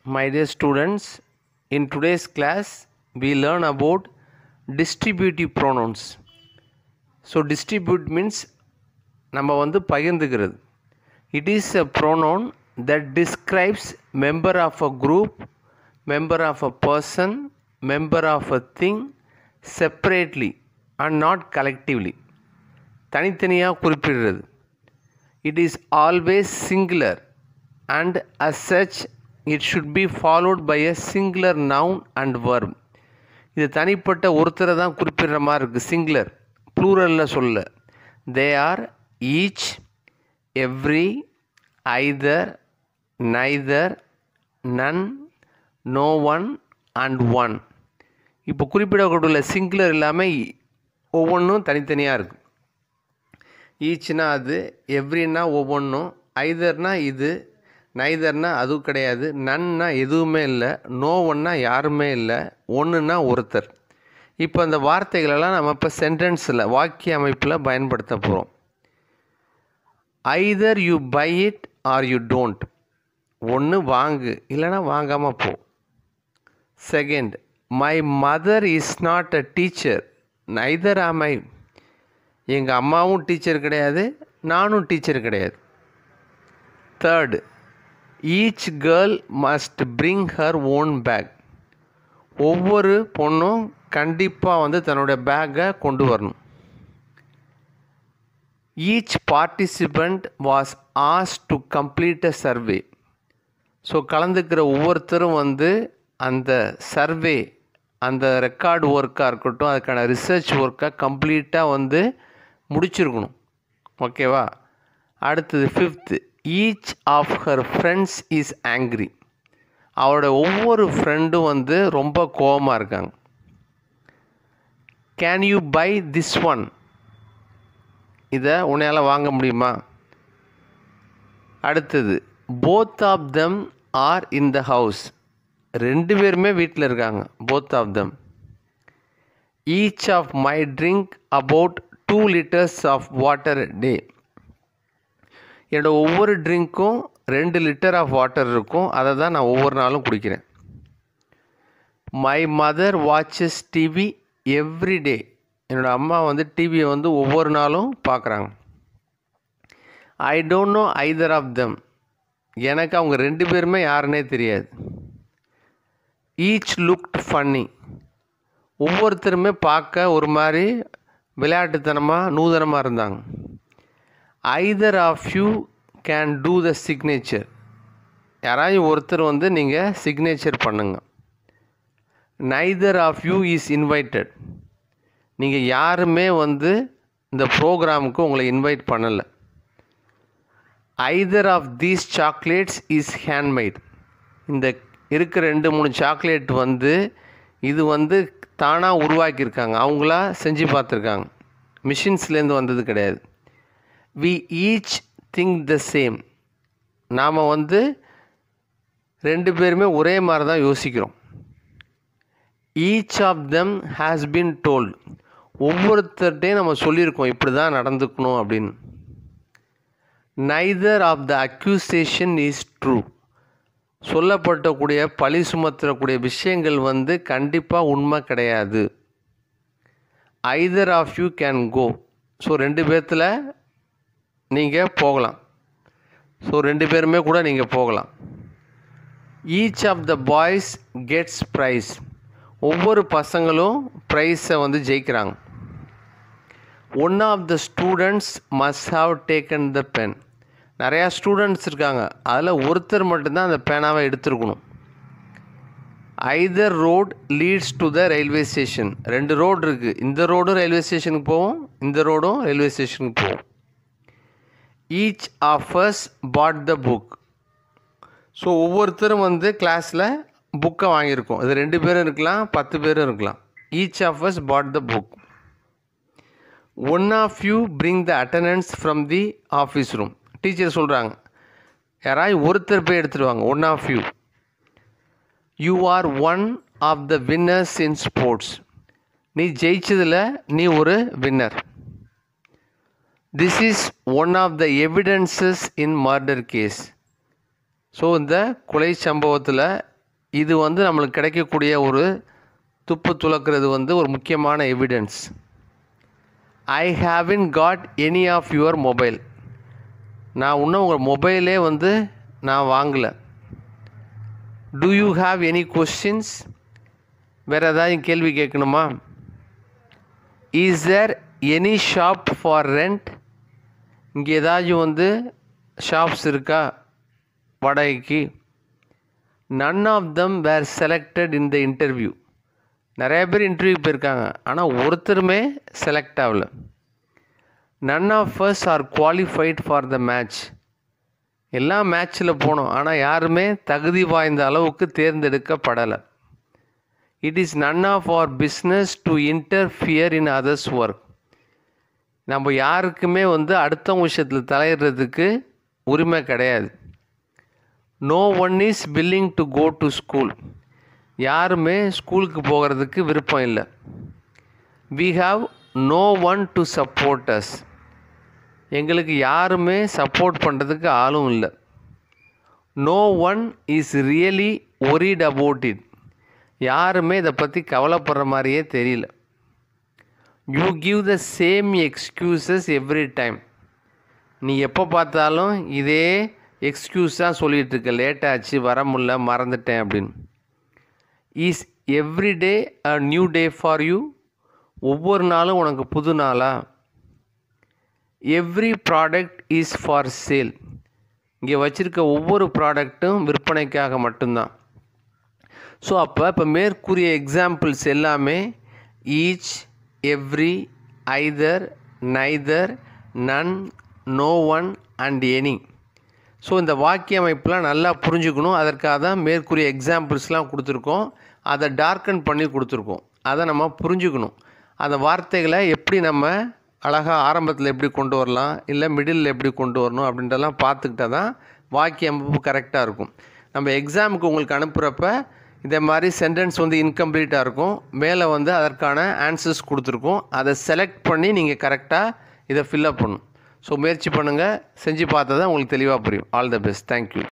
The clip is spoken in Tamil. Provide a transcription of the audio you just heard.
my dear students. In today's class, we learn about distributive pronouns. So, distribute means நம்ம வந்து பகிர்ந்துக்கிறது it is a pronoun that describes member of a group member of a person member of a thing separately and not collectively தனித்தனியாக குறிப்பிடுறது it is always singular and as such it should be followed by a singular noun and verb இது தனிப்பட்ட ஒருத்தரை தான் குறிப்பிடுற மாதிரி இருக்குது சிங்குலர் ப்ளூரலில் சொல்ல they are each every either neither none no one and one இப்போ குறிப்பிடக்கூடிய சிங்குலர் இல்லாமல் ஒவ்வொன்றும் தனித்தனியாக இருக்குது ஈச்னா அது எவ்ரின்னா ஒவ்வொன்றும் ஐதர்னா இது நைதர்னா அதுவும் கிடையாது நன்னா எதுவுமே இல்லை நோ ஒன்னா யாருமே இல்லை ஒன்றுனா ஒருத்தர் இப்போ அந்த வார்த்தைகளெல்லாம் நம்ம இப்போ சென்டென்ஸில் வாக்கிய அமைப்பில் பயன்படுத்த போகிறோம் either you buy it or you don't ஒன்று வாங்கு இல்லைன்னா வாங்காமல் போ second my mother is not a teacher neither am I எங்கள் அம்மாவும் டீச்சர் கிடையாது நானும் டீச்சர் கிடையாது third each girl must bring her own bag ஒவ்வொரு பொண்ணும் கண்டிப்பாக வந்து தன்னுடைய பேக்கை கொண்டு வரணும் ஈச் பார்ட்டிசிபண்ட் வாஸ் ஆஸ் to complete a survey so கலந்துக்கிற ஒவ்வொருத்தரும் வந்து அந்த சர்வே அந்த ரெக்கார்டு ஒர்க்காக இருக்கட்டும் அதுக்கான ரிசர்ச் ஒர்க்கை கம்ப்ளீட்டாக வந்து முடிச்சிருக்கணும் ஓகேவா அடுத்தது fifth each of her friends is angry அவரோட ஒவ்வொரு ஃப்ரெண்டும் வந்து ரொம்ப கோபமாக இருக்காங்க can you buy this one இதை உன்னால் வாங்க முடியுமா அடுத்தது both of them are in the house ரெண்டு பேருமே வீட்டில் இருக்காங்க both of them each of my drink about two litres of water day என்னோட ஒவ்வொரு ட்ரிங்க்கும் ரெண்டு லிட்டர் ஆஃப் வாட்டர் இருக்கும் அதை தான் நான் ஒவ்வொரு நாளும் குடிக்கிறேன் my mother watches TV every day என்னோடய அம்மா வந்து டிவியை வந்து ஒவ்வொரு நாளும் பார்க்குறாங்க I don't know either of them எனக்கு அவங்க ரெண்டு பேருமே யாருன்னே தெரியாது ஈச் லுக்ட் ஃபன்னி ஒவ்வொருத்தருமே பார்க்க ஒரு மாதிரி விளையாட்டுத்தனமாக நூதனமாக இருந்தாங்க either of you can do the signature யாராவது ஒருத்தர் வந்து நீங்கள் சிக்னேச்சர் பண்ணுங்க neither of you is invited நீங்கள் யாருமே வந்து இந்த ப்ரோக்ராமுக்கு உங்களை இன்வைட் பண்ணலை either of these chocolates is handmade இந்த இருக்கிற ரெண்டு மூணு சாக்லேட் வந்து இது வந்து தானாக உருவாக்கியிருக்காங்க அவங்களா செஞ்சு பார்த்துருக்காங்க மிஷின்ஸ்லேருந்து வந்தது கிடையாது we each think the same நாம் வந்து ரெண்டு பேருமே ஒரே மாதிரி தான் யோசிக்கிறோம் each of them has been told ஒவ்வொருத்தர்கிட்டையும் நம்ம சொல்லியிருக்கோம் இப்படி தான் நடந்துக்கணும் அப்படின்னு neither of the accusation is true சொல்லப்பட்டக்கூடிய பழி சுமத்தக்கூடிய விஷயங்கள் வந்து கண்டிப்பாக உண்மை கிடையாது either of you can go so ரெண்டு பேர்த்தில் நீங்கள் போகலாம் ஸோ ரெண்டு பேருமே கூட நீங்கள் போகலாம் each of the boys gets prize ஒவ்வொரு பசங்களும் ப்ரைஸை வந்து ஜெயிக்கிறாங்க one of the students must have taken the pen நிறையா ஸ்டூடெண்ட்ஸ் இருக்காங்க அதில் ஒருத்தர் மட்டும்தான் அந்த பேனாவை எடுத்துருக்கணும் either road leads to the railway station ரெண்டு ரோடு இருக்குது இந்த ரோடும் ரயில்வே ஸ்டேஷனுக்கு போவோம் இந்த ரோடும் ரயில்வே ஸ்டேஷனுக்கு போவோம் each of us bought the book so ஒவ்வொருத்தரும் வந்து கிளாஸில் புக்கை வாங்கியிருக்கோம் இது ரெண்டு பேரும் இருக்கலாம் பத்து பேரும் இருக்கலாம் each of us bought the book one of you bring the attendance from the office room teacher சொல்கிறாங்க யாராவது ஒருத்தர் போய் எடுத்துருவாங்க one of you you are one of the winners in sports நீ ஜெயிச்சதில் நீ ஒரு winner this is one of the evidences in murder case so இந்த கொலை சம்பவத்தில் இது வந்து நம்மளுக்கு கிடைக்கக்கூடிய ஒரு துப்பு துளக்கிறது வந்து ஒரு முக்கியமான evidence I haven't got any of your mobile நான் இன்னும் உங்கள் மொபைலே வந்து நான் வாங்கலை do you have any questions வேறு ஏதாவது கேள்வி கேட்கணுமா is there any shop for rent இங்கே ஏதாச்சும் வந்து ஷாப்ஸ் இருக்கா வாடகைக்கு none of them were selected in the interview நிறைய பேர் இன்டர்வியூ போயிருக்காங்க ஆனால் ஒருத்தருமே செலக்ட் ஆகல none of us are qualified for the match எல்லா மேட்ச்சில் போனோம் ஆனால் யாருமே தகுதி வாய்ந்த அளவுக்கு தேர்ந்தெடுக்கப்படலை it is none of our business to interfere in others work நம்ம யாருக்குமே வந்து அடுத்தவங்க விஷயத்தில் தலையிடுறதுக்கு உரிமை கிடையாது நோ ஒன் இஸ் பில்லிங் டு கோ டு ஸ்கூல் யாருமே ஸ்கூலுக்கு போகிறதுக்கு விருப்பம் இல்லை we have no one to support us எங்களுக்கு யாருமே சப்போர்ட் பண்ணுறதுக்கு ஆளும் இல்லை no one is really worried about it யாருமே இதை பற்றி கவலைப்படுற மாதிரியே தெரியல you give the same excuses every time நீ எப்போ பார்த்தாலும் இதே எக்ஸ்கியூஸ் தான் சொல்லிகிட்டு இருக்க லேட் ஆச்சு வர முடில மறந்துட்டேன் அப்படின்னு is every day a new day for you ஒவ்வொரு நாளும் உனக்கு புது நாளா every product is for sale இங்கே வச்சுருக்க ஒவ்வொரு ப்ராடக்ட்டும் விற்பனைக்காக மட்டும்தான் ஸோ அப்போ இப்போ மேற்கூறிய எக்ஸாம்பிள்ஸ் எல்லாமே each every either neither none no one and any so இந்த வாக்கிய அமைப்பெலாம் நல்லா புரிஞ்சுக்கணும் அதற்காக தான் மேற்கூறிய எக்ஸாம்பிள்ஸ்லாம் கொடுத்துருக்கோம் அதை டார்க்கன் பண்ணி கொடுத்துருக்கோம் அதை நம்ம புரிஞ்சுக்கணும் அந்த வார்த்தைகளை எப்படி நம்ம அழகாக ஆரம்பத்தில் எப்படி கொண்டு வரலாம் இல்லை மிடில் எப்படி கொண்டு வரணும் அப்படின்றதெல்லாம் பார்த்துக்கிட்டா தான் வாக்கிய அமைப்பு கரெக்டாக இருக்கும் நம்ம எக்ஸாமுக்கு உங்களுக்கு அனுப்புகிறப்ப இதே மாதிரி சென்டென்ஸ் வந்து இன்கம்ப்ளீட்டாக இருக்கும் மேலே வந்து அதற்கான ஆன்சர்ஸ் கொடுத்துருக்கோம் அதை செலக்ட் பண்ணி நீங்கள் கரெக்டாக இதை ஃபில்அப் பண்ணணும் ஸோ முயற்சி பண்ணுங்கள் செஞ்சு பார்த்தா தான் உங்களுக்கு தெளிவாக புரியும் ஆல் த பெஸ்ட் தேங்க்யூ